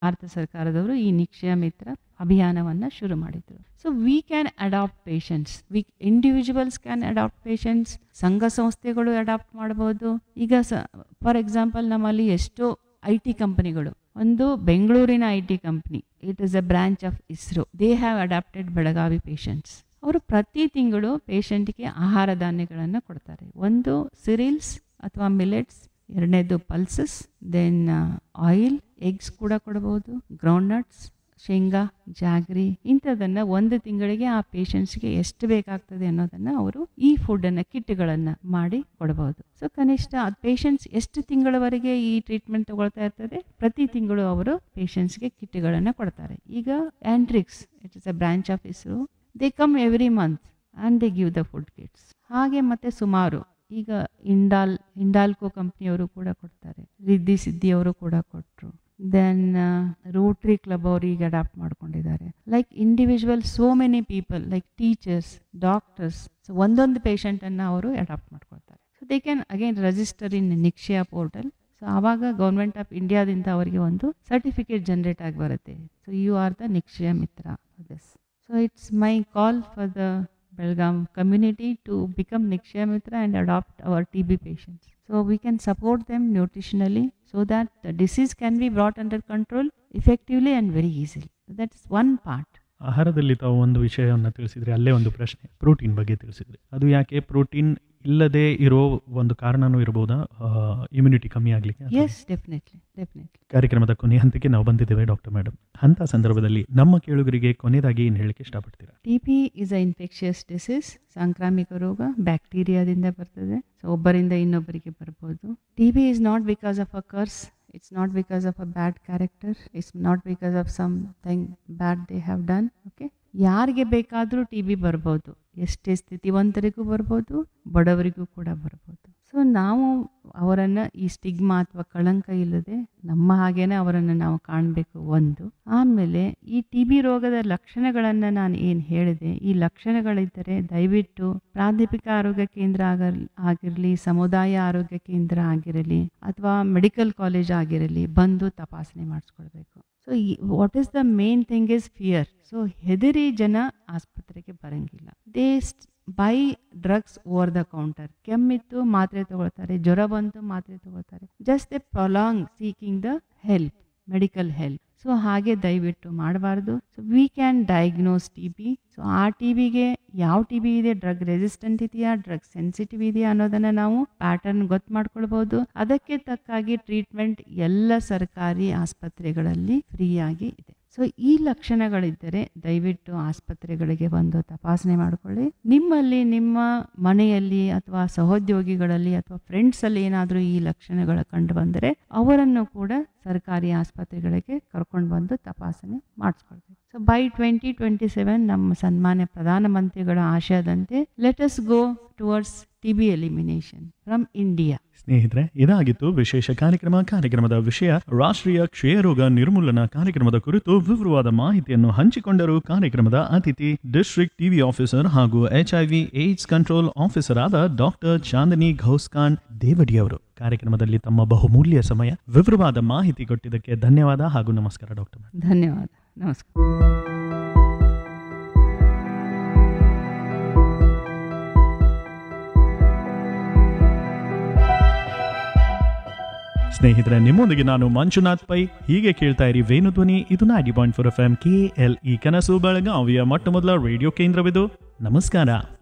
ಭಾರತ ಸರ್ಕಾರದವರು ಈ ನಿಕ್ಷಯ ಮಿತ್ರ ಅಭಿಯಾನವನ್ನು ಶುರು ಮಾಡಿದರು so we can adopt patients we individuals can adopt patients ಸಂಘ ಸಂಸ್ಥೆಗಳು ಅಡಾಪ್ಟ್ ಮಾಡ್ಬೋದು ಈಗ ಸ ಫಾರ್ ಎಕ್ಸಾಂಪಲ್ ನಮ್ಮಲ್ಲಿ ಎಷ್ಟೋ ಐ ಟಿ ಕಂಪನಿಗಳು ಒಂದು ಬೆಂಗಳೂರಿನ I T company it is a branch of ISRO they have adopted Belagavi patients ಅವರು ಪ್ರತಿ ತಿಂಗಳು ಪೇಷಂಟ್ಗೆ ಆಹಾರ ಧಾನ್ಯಗಳನ್ನು ಕೊಡ್ತಾರೆ ಒಂದು ಸಿರಿಲ್ಸ್ ಅಥವಾ ಮಿಲೆಟ್ಸ್ ಎರಡನೇದು ಪಲ್ಸಸ್ ದೆನ್ ಆಯಿಲ್ ಎಗ್ಸ್ ಕೂಡ ಕೊಡ್ಬೋದು ಗ್ರೌಂಡ್ನಟ್ಸ್ ಶೇಂಗಾ ಜಾಗ್ರಿ ಇಂಥದನ್ನು ಒಂದು ತಿಂಗಳಿಗೆ ಆ ಪೇಷಂಟ್ಸ್ಗೆ ಎಷ್ಟು ಬೇಕಾಗ್ತದೆ ಅನ್ನೋದನ್ನು ಅವರು ಈ ಫುಡ್ಡನ್ನು ಕಿಟ್ಗಳನ್ನು ಮಾಡಿ ಕೊಡಬಹುದು ಸೊ ಕನಿಷ್ಠ ಅದು ಪೇಷಂಟ್ಸ್ ಎಷ್ಟು ತಿಂಗಳವರೆಗೆ ಈ ಟ್ರೀಟ್ಮೆಂಟ್ ತಗೊಳ್ತಾ ಇರ್ತದೆ ಪ್ರತಿ ತಿಂಗಳು ಅವರು ಪೇಷಂಟ್ಸ್ಗೆ ಕಿಟ್ಗಳನ್ನು ಕೊಡ್ತಾರೆ ಈಗ Antrix it is a branch of ISRO they come every month and they give the food kits ಹಾಗೆ ಮತ್ತೆ ಸುಮಾರು ಈಗ ಇಂಡಾಲ್ ಇಂಡಾಲ್ಕೋ ಕಂಪ್ನಿಯವರು ಕೂಡ ಕೊಡ್ತಾರೆ ರಿದ್ದಿ ಸಿದ್ದಿ ಅವರು ಕೂಡ ಕೊಟ್ಟರು ದೆನ್ ರೋಟ್ರಿ ಕ್ಲಬ್ ಅವರು ಈಗ ಅಡಾಪ್ಟ್ ಮಾಡ್ಕೊಂಡಿದ್ದಾರೆ like individual so many people like teachers doctors so ಒಂದೊಂದು ಪೇಷಂಟನ್ನು ಅವರು ಅಡಾಪ್ಟ್ ಮಾಡ್ಕೊಳ್ತಾರೆ so they can again register in Nikshay portal so ಆವಾಗ ಗೌರ್ಮೆಂಟ್ ಆಫ್ ಇಂಡಿಯಾದಿಂದ ಅವರಿಗೆ ಒಂದು ಸರ್ಟಿಫಿಕೇಟ್ ಜನರೇಟ್ ಆಗಿ ಬರುತ್ತೆ so you are the Nikshay Mitra this so it's my call for the Belgaum community to become Nikshaya Mitra and adopt our TB patients. So we can support them nutritionally so that the disease can be brought under control effectively and very easily. That's one part. ಆಹಾರದಲ್ಲಿ ತಾವು ಒಂದು ವಿಷಯವನ್ನು ತಿಳಿಸಿದ್ರಿ ಅಲ್ಲೇ ಒಂದು ಪ್ರಶ್ನೆ protein ಬಗ್ಗೆ ತಿಳಿಸಿದ್ರಿ ಅದು ಯಾಕೆ ಪ್ರೋಟೀನ್ ಇಲ್ಲದೆ ಇರೋ ಒಂದು ಕಾರಣನೂ ಇರಬಹುದಾ ಇಮ್ಯುನಿಟಿ ಕಮ್ಮಿ ಆಗಲಿಕ್ಕೆ Yes, definitely, definitely. ಕಾರ್ಯಕ್ರಮದ ಕೊನೆ ಹಂತಕ್ಕೆ ನಾವು ಬಂದಿದ್ದೇವೆ ಡಾಕ್ಟರ್ ಮೇಡಮ್ ಅಂತ ಸಂದರ್ಭದಲ್ಲಿ ನಮ್ಮ ಕೇಳುಗರಿಗೆ ಕೊನೆಯದಾಗಿ ಏನು ಹೇಳಲಿಕ್ಕೆ ಇಷ್ಟಪಡ್ತೀರಾ TB is a infectious disease, ಸಾಂಕ್ರಾಮಿಕ ರೋಗ ಬ್ಯಾಕ್ಟೀರಿಯಾದಿಂದ ಬರ್ತದೆ ಸೊ ಒಬ್ಬರಿಂದ ಇನ್ನೊಬ್ಬರಿಗೆ ಬರ್ಬೋದು T B is not because of a curse it's not because of a bad character it's not because of something bad they have done okay ಯಾರಿಗೆ ಬೇಕಾದರೂ T B ಬರ್ಬೋದು ಎಷ್ಟೇ ಸ್ಥಿತಿವಂತರಿಗೂ ಬರ್ಬೋದು ಬಡವರಿಗೂ ಕೂಡ ಬರ್ಬೋದು ಸೊ ನಾವು ಅವರನ್ನು ಈ ಸ್ಟಿಗ್ಮಾ ಅಥವಾ ಕಳಂಕ ಇಲ್ಲದೆ ನಮ್ಮ ಹಾಗೇನೆ ಅವರನ್ನು ನಾವು ಕಾಣಬೇಕು ಒಂದು ಆಮೇಲೆ ಈ ಟಿ ಬಿ ರೋಗದ ಲಕ್ಷಣಗಳನ್ನು ನಾನು ಏನು ಹೇಳಿದೆ ಈ ಲಕ್ಷಣಗಳಿದ್ದರೆ ದಯವಿಟ್ಟು ಪ್ರಾಥಮಿಕ ಆರೋಗ್ಯ ಕೇಂದ್ರ ಆಗ ಆಗಿರಲಿ ಸಮುದಾಯ ಆರೋಗ್ಯ ಕೇಂದ್ರ ಆಗಿರಲಿ ಅಥವಾ ಮೆಡಿಕಲ್ ಕಾಲೇಜ್ ಆಗಿರಲಿ ಬಂದು ತಪಾಸಣೆ ಮಾಡಿಸ್ಕೊಳ್ಬೇಕು so what is the main thing is fear so ಹೆದರಿ ಜನ ಆಸ್ಪತ್ರೆಗೆ ಬರಂಗಿಲ್ಲ they buy drugs over the counter ಕೆಮ್ಮಿತ್ತು ಮಾತ್ರೆ ತಗೊಳ್ತಾರೆ ಜ್ವರ ಬಂತು ಮಾತ್ರೆ ತಗೊಳ್ತಾರೆ just a prolong seeking the help medical help so ಹಾಗೆ ದಯವಿಟ್ಟು ಮಾಡಬಾರ್ದು so we can diagnose T B so ಆ ಟಿ ಬಿಗೆ ಯಾವ ಟಿ ಬಿ ಇದೆ ಡ್ರಗ್ ರೆಸಿಸ್ಟೆಂಟ್ ಇದೆಯಾ ಡ್ರಗ್ ಸೆನ್ಸಿಟಿವ್ ಇದೆಯಾ ಅನ್ನೋದನ್ನು ನಾವು ಪ್ಯಾಟರ್ನ್ ಗೊತ್ತು ಮಾಡ್ಕೊಳ್ಬೋದು ಅದಕ್ಕೆ ತಕ್ಕಾಗಿ ಟ್ರೀಟ್ಮೆಂಟ್ ಎಲ್ಲ ಸರ್ಕಾರಿ ಆಸ್ಪತ್ರೆಗಳಲ್ಲಿ ಫ್ರೀಯಾಗಿ ಇದೆ ಸೊ ಈ ಲಕ್ಷಣಗಳಿದ್ದರೆ ದಯವಿಟ್ಟು ಆಸ್ಪತ್ರೆಗಳಿಗೆ ಬಂದು ತಪಾಸಣೆ ಮಾಡಿಕೊಳ್ಳಿ ನಿಮ್ಮಲ್ಲಿ ನಿಮ್ಮ ಮನೆಯಲ್ಲಿ ಅಥವಾ ಸಹೋದ್ಯೋಗಿಗಳಲ್ಲಿ ಅಥವಾ ಫ್ರೆಂಡ್ಸಲ್ಲಿ ಏನಾದರೂ ಈ ಲಕ್ಷಣಗಳು ಕಂಡು ಬಂದರೆ ಅವರನ್ನು ಕೂಡ ಸರ್ಕಾರಿ ಆಸ್ಪತ್ರೆಗಳಿಗೆ ಕರ್ಕೊಂಡು ಬಂದು ತಪಾಸಣೆ ಮಾಡಿಸ್ಕೊಳ್ಬೇಕು so by twenty twenty seven ನಮ್ಮ ಸನ್ಮಾನ್ಯ ಪ್ರಧಾನಮಂತ್ರಿಗಳ ಆಶಯದಂತೆ let us go towards T B elimination from India ಸ್ನೇಹಿತರೆ ಇದಾಗಿತ್ತು ವಿಶೇಷ ಕಾರ್ಯಕ್ರಮ ಕಾರ್ಯಕ್ರಮದ ವಿಷಯ ರಾಷ್ಟ್ರೀಯ ಕ್ಷಯರೋಗ ನಿರ್ಮೂಲನಾ ಕಾರ್ಯಕ್ರಮದ ಕುರಿತು ವಿವರವಾದ ಮಾಹಿತಿಯನ್ನು ಹಂಚಿಕೊಂಡರು ಕಾರ್ಯಕ್ರಮದ ಅತಿಥಿ ಡಿಸ್ಟ್ರಿಕ್ಟ್ ಟಿವಿ ಆಫೀಸರ್ ಹಾಗೂ ಎಚ್ಐವಿ ಏಡ್ಸ್ ಕಂಟ್ರೋಲ್ ಆಫೀಸರ್ ಆದ ಡಾಕ್ಟರ್ ಚಾಂದನಿ ಘೌಸ್ಖಾನ್ ದೇವಡಿ ಅವರು ಕಾರ್ಯಕ್ರಮದಲ್ಲಿ ತಮ್ಮ ಬಹುಮೂಲ್ಯ ಸಮಯ ವಿವರವಾದ ಮಾಹಿತಿ ಕೊಟ್ಟಿದ್ದಕ್ಕೆ ಧನ್ಯವಾದ ಹಾಗೂ ನಮಸ್ಕಾರ ಡಾಕ್ಟರ್ ಧನ್ಯವಾದ ನಮಸ್ಕಾರ ಸ್ನೇಹಿತರೆ ನಿಮ್ಮೊಂದಿಗೆ ನಾನು ಮಂಜುನಾಥ್ ಪೈ ಹೀಗೆ ಕೇಳ್ತಾ ಇರಿ ವೇಣುಧ್ವನಿ ಇದು ninety point four F M K L E ಕನಸು ಬೆಳಗಾವಿಯ ಮೊಟ್ಟ ಮೊದಲ ರೇಡಿಯೋ ಕೇಂದ್ರವಿದು ನಮಸ್ಕಾರ